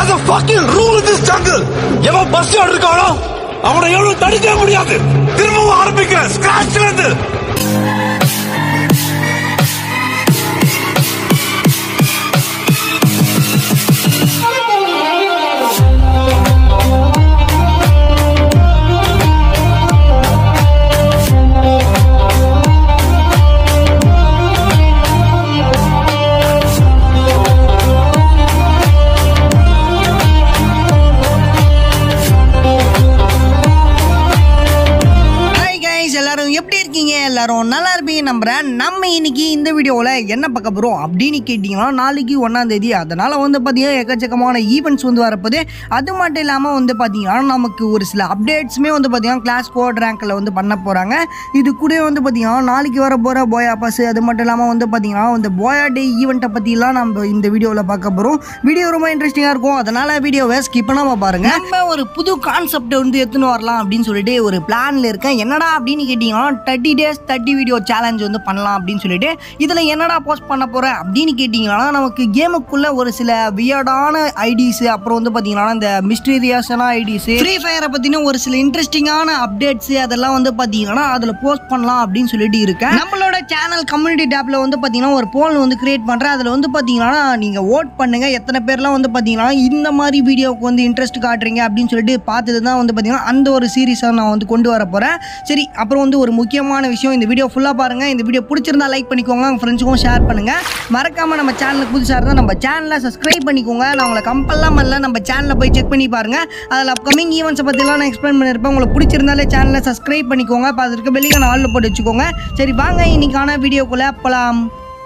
There's a fucking rule in this jungle. எவன் பஸ் இருக்கானோ அவனை எவ்வளவு தடுக்க முடியாது திரும்பவும் ஆரம்பிக்கிறேன் ஸ்கிராச்ல இருந்து ஹாய் கைஸ் எல்லாரும் எப்படி இருக்கீங்க எல்லாரும் நல்லா இருப்பீங்க நம்புறேன் நம்ம இன்னைக்கு இந்த வீடியோவில் என்ன பார்க்க போகிறோம் அப்படின்னு கேட்டிங்கன்னா நாளைக்கு ஒன்றாம் தேதி அதனால் வந்து பார்த்தீங்கன்னா எக்கச்சக்கமான ஈவெண்ட்ஸ் வந்து வரப்போது அது மட்டும் இல்லாமல் வந்து பார்த்தீங்கன்னா நமக்கு ஒரு சில அப்டேட்ஸுமே வந்து பார்த்தீங்கன்னா கிளாஸ் கோட் ரேங்கில் வந்து பண்ண போகிறாங்க இது கூட வந்து பார்த்தீங்கன்னா நாளைக்கு வர போகிற போயா பாஸ் அது மட்டும் இல்லாமல் வந்து பார்த்தீங்கன்னா இந்த போயா டே ஈவெண்ட்டை பற்றிலாம் நம்ம இந்த வீடியோவில் பார்க்க போகிறோம் வீடியோ ரொம்ப இன்ட்ரெஸ்டிங்காக இருக்கும் அதனால் வீடியோவை ஸ்கிப் பண்ணாமல் பாருங்க நம்ம ஒரு புது கான்செப்டை வந்து எடுத்துன்னு வரலாம் அப்படின்னு சொல்லிட்டு ஒரு பிளான்ல இருக்கேன் என்னடா அப்படின்னு கேட்டிங்கன்னா thirty days thirty video challenge வந்து பண்ணலாம் அப்படின்னு சொல்லிட்டு இதில் என்னடா போஸ்ட் பண்ண போகிறேன் அப்படின்னு கேட்டிங்கன்னா நமக்கு கேமுக்குள்ளே ஒரு சில வியர்டான ஐடிஸ் அப்புறம் வந்து பார்த்தீங்கன்னா இந்த மிஸ்டீரியஸான ஐடிஸ் ஃப்ரீ ஃபயரை பற்றின ஒரு சில இன்ட்ரெஸ்டிங்கான அப்டேட்ஸ் அதெல்லாம் வந்து பார்த்தீங்கன்னா அதில் போஸ்ட் பண்ணலாம் அப்படின்னு சொல்லிட்டு இருக்கேன் நம்மளோட சேனல் கம்யூனிட்டி டேப்பில் வந்து பார்த்தீங்கன்னா ஒரு போல் வந்து கிரியேட் பண்ணுறேன் அதில் வந்து பார்த்தீங்கன்னா நீங்கள் ஓட் பண்ணுங்க எத்தனை பேர்லாம் வந்து பார்த்தீங்கன்னா இந்த மாதிரி வீடியோவுக்கு வந்து இன்ட்ரெஸ்ட் காட்டுறீங்க அப்படின்னு சொல்லிட்டு பார்த்தது தான் வந்து பார்த்தீங்கன்னா அந்த ஒரு சீரிஸை நான் வந்து கொண்டு வர போகிறேன் சரி அப்புறம் வந்து ஒரு முக்கியமான விஷயம் இந்த வீடியோ ஃபுல்லாக பாருங்கள் இந்த வீடியோ பிடிச்சிருந்தா லைக் பண்ணிக்கோங்க உங்கள் ஃப்ரெண்ட்ஸுக்கும் ஷேர் பண்ணுங்கள் மறக்காமல் நம்ம சேனலுக்கு புதுசாக இருந்தால் நம்ம சேனலை சப்ஸ்கிரைப் பண்ணிக்கோங்க நான் உங்களை கம்பல்லாம் பண்ணல நம்ம சேனலில் போய் செக் பண்ணி பாருங்கள் அதில் அப்கமிங் ஈவெண்ட்ஸை பற்றிலாம் நான் எக்ஸ்பிளைன் பண்ணியிருப்பேன் உங்களுக்கு பிடிச்சிருந்தாலே சேனலை சப்ஸ்கிரைப் பண்ணிக்கோங்க இப்போ அது இருக்க வெளியே நான் ஆளில் போட்டு வச்சுக்கோங்க சரி வாங்க இன்னைக்கான வீடியோக்குள்ளே போகலாம்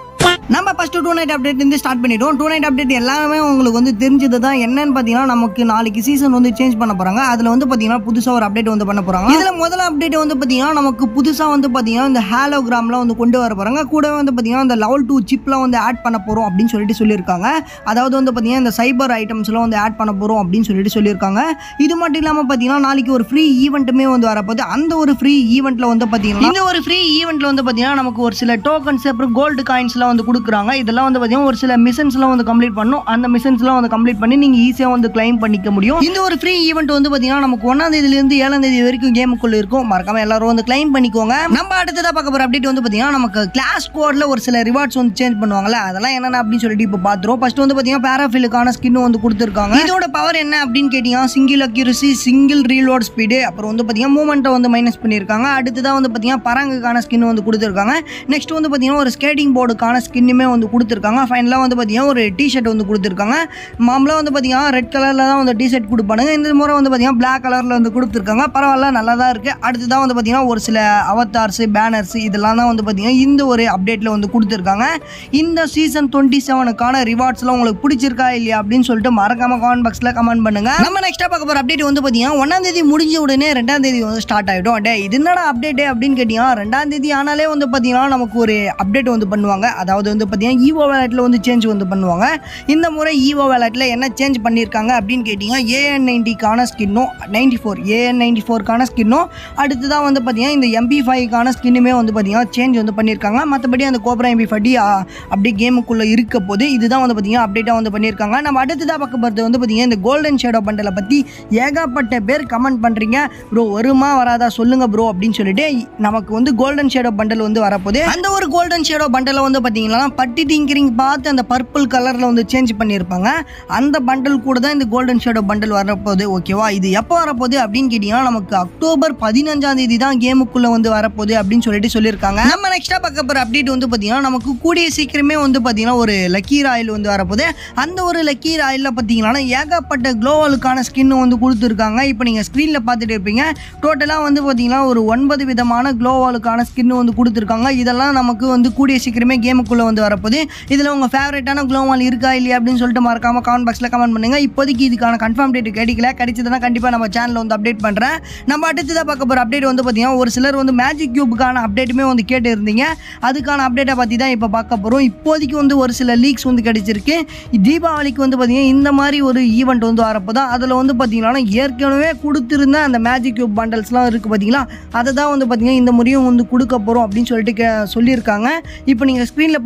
நம்ம ஃபர்ஸ்ட் டூ நைட் அப்டேட் இருந்து ஸ்டார்ட் பண்ணிட்டோம் டூ நைட் அப்டேட் எல்லாமே உங்களுக்கு வந்து தெரிஞ்சது தான் என்னன்னு பார்த்தீங்கன்னா நமக்கு நாளைக்கு சீசன் வந்து சேஞ்ச் பண்ண போறாங்க அதில் வந்து பார்த்தீங்கன்னா புதுசாக ஒரு அப்டேட் வந்து பண்ண போறாங்க இதில் முதல் அப்டேட் வந்து பார்த்தீங்கன்னா நமக்கு புதுசாக வந்து பார்த்தீங்கன்னா இந்த ஹாலோகிராம்லாம் வந்து கொண்டு வர போறாங்க கூடவே வந்து பார்த்தீங்கன்னா இந்த லெவல் டூ சிப்லாம் வந்து ஆட் பண்ண போறோம் அப்படின்னு சொல்லிட்டு சொல்லியிருக்காங்க அதாவது வந்து பார்த்தீங்கன்னா இந்த சைபர் ஐட்டம்ஸ்லாம் வந்து ஆட் பண்ண போறோம் அப்படின்னு சொல்லிட்டு சொல்லியிருக்காங்க இது மட்டும் இல்லாமல் பார்த்தீங்கன்னா நாளைக்கு ஒரு ஃப்ரீ ஈவெண்ட்டுமே வந்து வரப்போகுது அந்த ஒரு ஃப்ரீ ஈவெண்ட்டில் வந்து பார்த்தீங்கன்னா இந்த ஒரு ஃப்ரீ ஈவெண்ட்டில் வந்து பார்த்தீங்கன்னா நமக்கு ஒரு சில டோக்கன்ஸ் அப்புறம் கோல்டு காயின்ஸ்லாம் வந்து கொடுக்குறாங்க இதெல்லாம் வந்து பார்த்தீங்கன்னா ஒரு சில மிஷன்ஸ்லாம் வந்து கம்ப்ளீட் பண்ணும் அந்த மிஷன்ஸ்லாம் வந்து கம்ப்ளீட் பண்ணி நீங்கள் ஈஸியாக வந்து கிளைம் பண்ணிக்க முடியும் இந்த ஒரு ஃப்ரீ ஈவெண்ட் வந்து பார்த்தீங்கன்னா நமக்கு ஒன்றாம் தேதியிலேருந்து ஏழாம் தேதி வரைக்கும் கேமுக்குள்ள இருக்கும் மறக்காம எல்லாரும் வந்து கிளைம் பண்ணிக்கோங்க நம்ம அடுத்ததாக பார்க்க போகிற அப்டேட் வந்து பார்த்தீங்கன்னா நமக்கு கிளாஸ் கோடில் ஒரு சில ரிவார்ட்ஸ் வந்து சேஞ்ச் பண்ணுவாங்கல்ல அதெல்லாம் என்னென்ன அப்படின்னு சொல்லிட்டு இப்போ பார்த்துருவோம் ஃபர்ஸ்ட் வந்து பார்த்தீங்கன்னா பேராஃபிலுக்கான ஸ்கின் வந்து கொடுத்துருக்காங்க இதோட பவர் என்ன அப்படின்னு கேட்டீங்கன்னா single accuracy single reload speed அப்புறம் வந்து பார்த்தீங்கன்னா மூமெண்ட்டை வந்து மைனஸ் பண்ணியிருக்காங்க அடுத்ததாக வந்து பார்த்தீங்கன்னா பரங்குக்கான ஸ்கின் வந்து கொடுத்துருக்காங்க நெக்ஸ்ட் வந்து பார்த்தீங்கன்னா ஒரு ஸ்கேட்டிங் போர்டுக்கான ஸ்கின்னுமே வந்து கொடுத்துருக்காங்க ஃபைனலாக வந்து பார்த்தீங்கன்னா ஒரு டிஷர்ட் வந்து கொடுத்துருக்காங்க மாமலாக வந்து பார்த்தீங்கன்னா ரெட் கலரில் தான் வந்து டிஷர்ட் கொடுப்பானுங்க இந்த முறை வந்து பார்த்தீங்கன்னா பிளாக் கலரில் வந்து கொடுத்துருக்காங்க பரவாயில்ல நல்லா தான் இருக்குது அடுத்ததான் வந்து பார்த்தீங்கன்னா ஒரு சில அவத்தார்ஸ் பேனர்ஸ் இதெல்லாம் தான் வந்து பார்த்தீங்கன்னா இந்த ஒரு அப்டேட்டில் வந்து கொடுத்துருக்காங்க இந்த சீசன் டுவெண்ட்டி செவனுக்கான ரிவார்ட்ஸ்லாம் உங்களுக்கு பிடிச்சிருக்கா இல்லையா அப்படின்னு சொல்லிட்டு மறக்காம கமெண்ட் பாக்ஸில் கமெண்ட் பண்ணுங்க நம்ம நெக்ஸ்ட்டாக பார்க்க போகிற அப்டேட் வந்து பார்த்தீங்கன்னா ஒன்றாம் தேதி முடிஞ்ச உடனே ரெண்டாம் தேதி வந்து ஸ்டார்ட் ஆகிடும் டே இது என்னடா அப்டேட் அப்படின்னு கேட்டிங்கன்னா ரெண்டாம் தேதி ஆனாலே வந்து பார்த்தீங்கன்னா நமக்கு ஒரு அப்டேட் வந்து பண்ணுவாங்க அதாவது வந்து பார்த்தீங்கன்னா ஈவோ வேலட்டில் வந்து சேஞ்ச் வந்து பண்ணுவாங்க இந்த முறை ஈவோ வேலட்டில் என்ன சேஞ்ச் பண்ணியிருக்காங்க அப்படின்னு கேட்டிங்கன்னா ஏஎன் நைன்ட்டிக்கான ஸ்கின்னும் நைன்டி ஃபோர் ஏஎன் நைன்டி ஃபோருக்கான ஸ்கின்னும் அடுத்ததான் வந்து பார்த்தீங்கன்னா இந்த எம்பி ஃபைவ்க்கான ஸ்கின்னுமே வந்து பார்த்தீங்கன்னா சேஞ்ச் வந்து பண்ணியிருக்காங்க மற்றபடி அந்த கோப்ரா எம்பி ஃபட்டி அப்படியே கேமுக்குள்ளே இருக்க போது இதுதான் வந்து பார்த்தீங்கன்னா அப்டேட்டாக வந்து பண்ணியிருக்காங்க நம்ம அடுத்ததாக பார்க்க போகிறது வந்து பார்த்தீங்கன்னா இந்த கோல்டன் ஷேடோ பண்டலை பற்றி ஏகப்பட்ட பேர் கமெண்ட் பண்ணுறீங்க ப்ரோ வருமா வராதா சொல்லுங்க ப்ரோ அப்படின்னு சொல்லிட்டு நமக்கு வந்து கோல்டன் ஷேடோ பண்டல் வந்து வரப்போகுது அந்த ஒரு கோல்டன் ஷேடோ பண்டலை வந்து பார்த்தீங்கன்னா பட்டி டிங்கரிங் பார்த்து அந்த பர்பிள் கலரில் வந்து சேஞ்ச் பண்ணியிருப்பாங்க அந்த பண்டல் கூட தான் இந்த கோல்டன் ஷேடோ பண்டல் வரப்போகுது ஓகேவா இது எப்போ வரப்போகுது அப்படின்னு கேட்டிங்கன்னா நமக்கு அக்டோபர் பதினஞ்சாம் தேதி தான் கேமுக்குள்ளே வந்து வரப்போகுது அப்படின்னு சொல்லிட்டு சொல்லியிருக்காங்க நம்ம நெக்ஸ்ட்டாக பார்க்க போகிற அப்டேட் வந்து பார்த்தீங்கன்னா நமக்கு கூடிய சீக்கிரமே வந்து பார்த்தீங்கன்னா ஒரு லக்கி ராயில் வந்து வரப்போகுது அந்த ஒரு லக்கி ராயில் பார்த்தீங்கன்னா ஏகப்பட்ட க்ளோவலுக்கான ஸ்கின் வந்து கொடுத்துருக்காங்க இப்போ நீங்கள் ஸ்க்ரீனில் பார்த்துட்டு இருப்பீங்க டோட்டலாக வந்து பார்த்தீங்கன்னா ஒரு ஒன்பது விதமான க்ளோவாலுக்கான ஸ்கின் வந்து கொடுத்துருக்காங்க இதெல்லாம் நமக்கு வந்து கூடிய சீக்கிரமே கேமுக்குள்ளே வந்து வரப்போகுது இதில் உங்கள் ஃபேவரட்டான க்ளோவால் இருக்கா இல்லையா அப்படின்னு சொல்லிட்டு மறக்காம கமெண்ட் பாக்ஸில் கமெண்ட் பண்ணுங்கள் இப்போதைக்கு இதுக்கான கன்ஃபார்ம் டேட் கிடைக்கல கிடைச்சதுன்னா கண்டிப்பாக நம்ம சேனலில் வந்து அப்டேட் பண்ணுறேன் நம்ம அடுத்ததாக பார்க்க போகிற அப்டேட் வந்து பார்த்தீங்கன்னா ஒரு சிலர் வந்து மேஜிக் கியூபுக்கான அப்டேட்டுமே வந்து கேட்டு இருந்தீங்க அதுக்கான அப்டேட்டை பற்றி தான் இப்போ பார்க்க போகிறோம் இப்போதைக்கு வந்து ஒரு சில லீக்ஸ் வந்து கிடைச்சிருக்கு தீபாவளிக்கு வந்து பார்த்தீங்கன்னா இந்த மாதிரி ஒரு ஈவெண்ட் வந்து வரப்போ தான் அதில் வந்து பார்த்தீங்கன்னா ஏற்கனவே கொடுத்துருந்த அந்த மேஜிக் கியூப் பண்டல்ஸ்லாம் இருக்குது பார்த்தீங்களா அதை தான் வந்து பார்த்தீங்கன்னா இந்த முறையும் வந்து கொடுக்க போகிறோம் அப்படின்னு சொல்லிட்டு கே சொல்லியிருக்காங்க இப்போ நீங்கள் ஸ்க்ரீனில்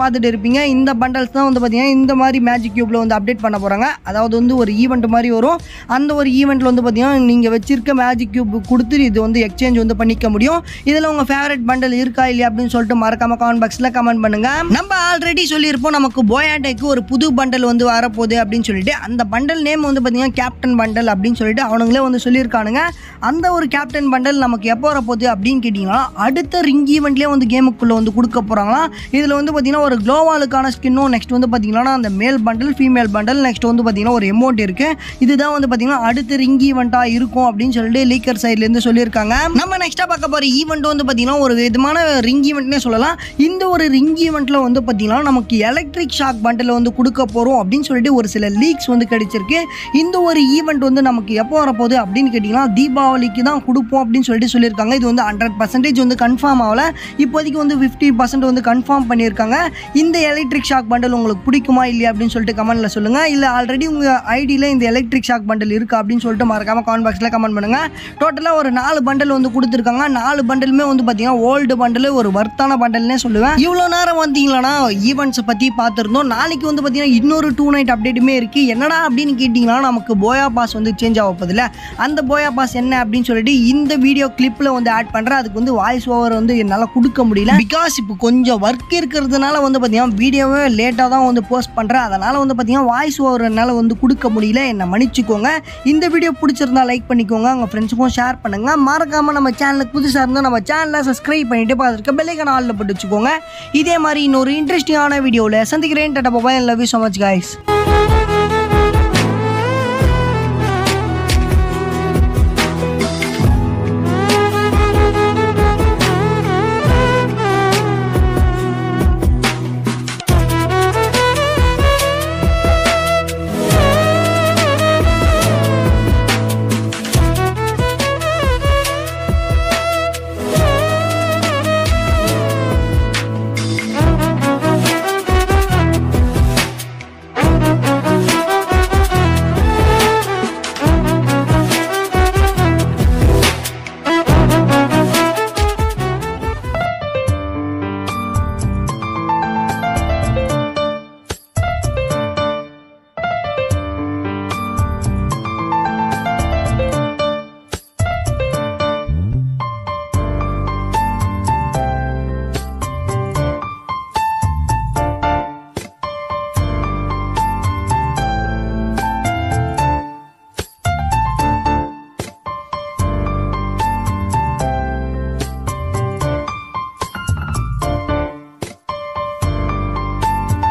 பார்த்துட்டு இருப்பீங்க இந்த பண்டல்ஸ் தான் வந்து பார்த்தீங்கன்னா இந்த மாதிரி மேஜிக் கியூப்பில் வந்து அப்டேட் பண்ண போகிறாங்க அதாவது வந்து ஒரு ஈவெண்ட் மாதிரி வரும் அந்த ஒரு ஈவெண்ட்டில் வந்து பார்த்தீங்கன்னா நீங்கள் வச்சிருக்க மேஜிக் கியூப் கொடுத்து இது வந்து எக்ஸ்சேஞ்ச் வந்து பண்ணிக்க முடியும் இதில் உங்கள் ஃபேவரட் பண்டல் இருக்கா இல்லையா அப்படின்னு சொல்லிட்டு மறக்காம கமெண்ட் பாக்ஸில் கமெண்ட் பண்ணுங்க நம்ம ஆல்ரெடி சொல்லியிருப்போம் நமக்கு போயாட்டேக்கு ஒரு புது பண்டல் வந்து வரப்போகுது அப்படின்னு சொல்லிட்டு அந்த பண்டல் நேம் வந்து பார்த்தீங்கன்னா கேப்டன் பண்டல் அப்படின்னு சொல்லிட்டு அவனுங்களே வந்து சொல்லியிருக்கானுங்க அந்த ஒரு கேப்டன் பண்டல் நமக்கு எப்போ வரப்போகுது அப்படின்னு கேட்டிங்கன்னா அடுத்த ரிங் ஈவெண்ட்லேயே வந்து கேமுக்குள்ளே வந்து கொடுக்க போகிறாங்களாம் இதில் வந்து பார்த்தீங்கன்னா ஒரு க்ளோவாலுக்கான ஸ்கின்னும் நெக்ஸ்ட் வந்து பார்த்தீங்கன்னா அந்த மேல் பண்டல் ஃபீமேல் பண்டல் நெக்ஸ்ட் வந்து பார்த்தீங்கன்னா ஒரு எமௌண்ட் இருக்குது இதுதான் வந்து பார்த்தீங்கன்னா அடுத்த ரிங் ஈவெண்ட்டாக இருக்கும் அப்படின்னு சொல்லிட்டு லீக்கர் சைட்லேருந்து சொல்லியிருக்காங்க நம்ம நெக்ஸ்ட்டாக பார்க்க போகிற ஈவெண்ட் வந்து பார்த்தீங்கன்னா ஒரு விதமான ரிங் ஈவெண்ட்னே சொல்லலாம் இந்த ஒரு ரிங் ஈவெண்ட்டில் வந்து பார்த்தீங்கன்னா நமக்கு எலக்ட்ரிக் ஷாக் பண்டில் வந்து கொடுக்க போகிறோம் அப்படின்னு சொல்லிட்டு ஒரு சில லீக்ஸ் வந்து கிடைச்சிருக்கு இந்த ஒரு ஈவெண்ட் வந்து நமக்கு எப்போ வரப்போகுது அப்படின்னு கேட்டிங்கன்னா தீபாவளிக்கு தான் கொடுப்போம் அப்படின்னு சொல்லிட்டு சொல்லியிருக்காங்க இது வந்து ஹண்ட்ரட் பர்சன்டேஜ் வந்து கன்ஃபார்ம் ஆகல இப்போதைக்கு வந்து ஃபிஃப்டி பர்சன்ட் வந்து கன்ஃபார்ம் பண்ணியிருக்காங்க இந்த எலக்ட்ரிக் ஷாக் பண்டல் உங்களுக்கு பிடிக்குமா இல்லையா அப்படின்னு சொல்லிட்டு கமெண்ட்டில் சொல்லுங்கள் இல்லை ஆல்ரெடி உங்கள் ஐடியில் இந்த எலக்ட்ரிக் ஷாக் பண்டல் இருக்கா அப்படின்னு சொல்லிட்டு மறக்காம கமெண்ட் பாக்ஸில் கமெண்ட் பண்ணுங்கள் டோட்டலாக ஒரு நாலு பண்டல் வந்து கொடுத்துருக்காங்க நாலு பண்டலுமே வந்து பார்த்தீங்கன்னா ஓல்டு பண்டல் ஒரு வர்த்தான பண்டல்னே சொல்லுவேன் இவ்வளோ நேரம் வந்தீங்களா ஈவெண்ட்ஸை பற்றி பார்த்துருந்தோம் நாளைக்கு வந்து பார்த்தீங்கன்னா இன்னொரு டூ நைட் அப்டேட்டுமே இருக்குது என்னடா அப்படின்னு கேட்டிங்கன்னா நமக்கு போயா பாஸ் வந்து சேஞ்ச் ஆக போதில்ல அந்த போயா பாஸ் என்ன அப்படின்னு சொல்லிட்டு இந்த வீடியோ கிளிப்பில் வந்து ஆட் பண்ணுறேன் அதுக்கு வந்து வாய்ஸ் ஓவர் வந்து என்னால் கொடுக்க முடியல பிகாஸ் இப்போ கொஞ்சம் ஒர்க் இருக்கிறதுனால வந்து பார்த்தீங்கன்னா வீடியோவே லேட்டாக தான் வந்து போஸ்ட் பண்ணுறேன் அதனால் வந்து பார்த்தீங்கன்னா வாய்ஸ் ஓவர் என்னால் வந்து கொடுக்க முடியல என்னை மன்னிச்சுக்கோங்க இந்த வீடியோ பிடிச்சிருந்தா லைக் பண்ணிக்கோங்க உங்கள் ஃப்ரெண்ட்ஸுக்கும் ஷேர் பண்ணுங்கள் மறக்காமல் நம்ம சேனலுக்கு புதுசாக இருந்தால் நம்ம சேனலை சப்ஸ்கிரைப் பண்ணிட்டு பார்த்துருக்க பெல்லைக்கான ஆளில் போட்டு வச்சுக்கோங்க இதே மாதிரி இன்னொரு இன்ட்ரெஸ்டிங்கான வீடியோவில் சந்திக்கிறேன் tata bye love you so much guys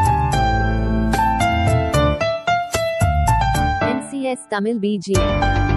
NCS Tamil BG.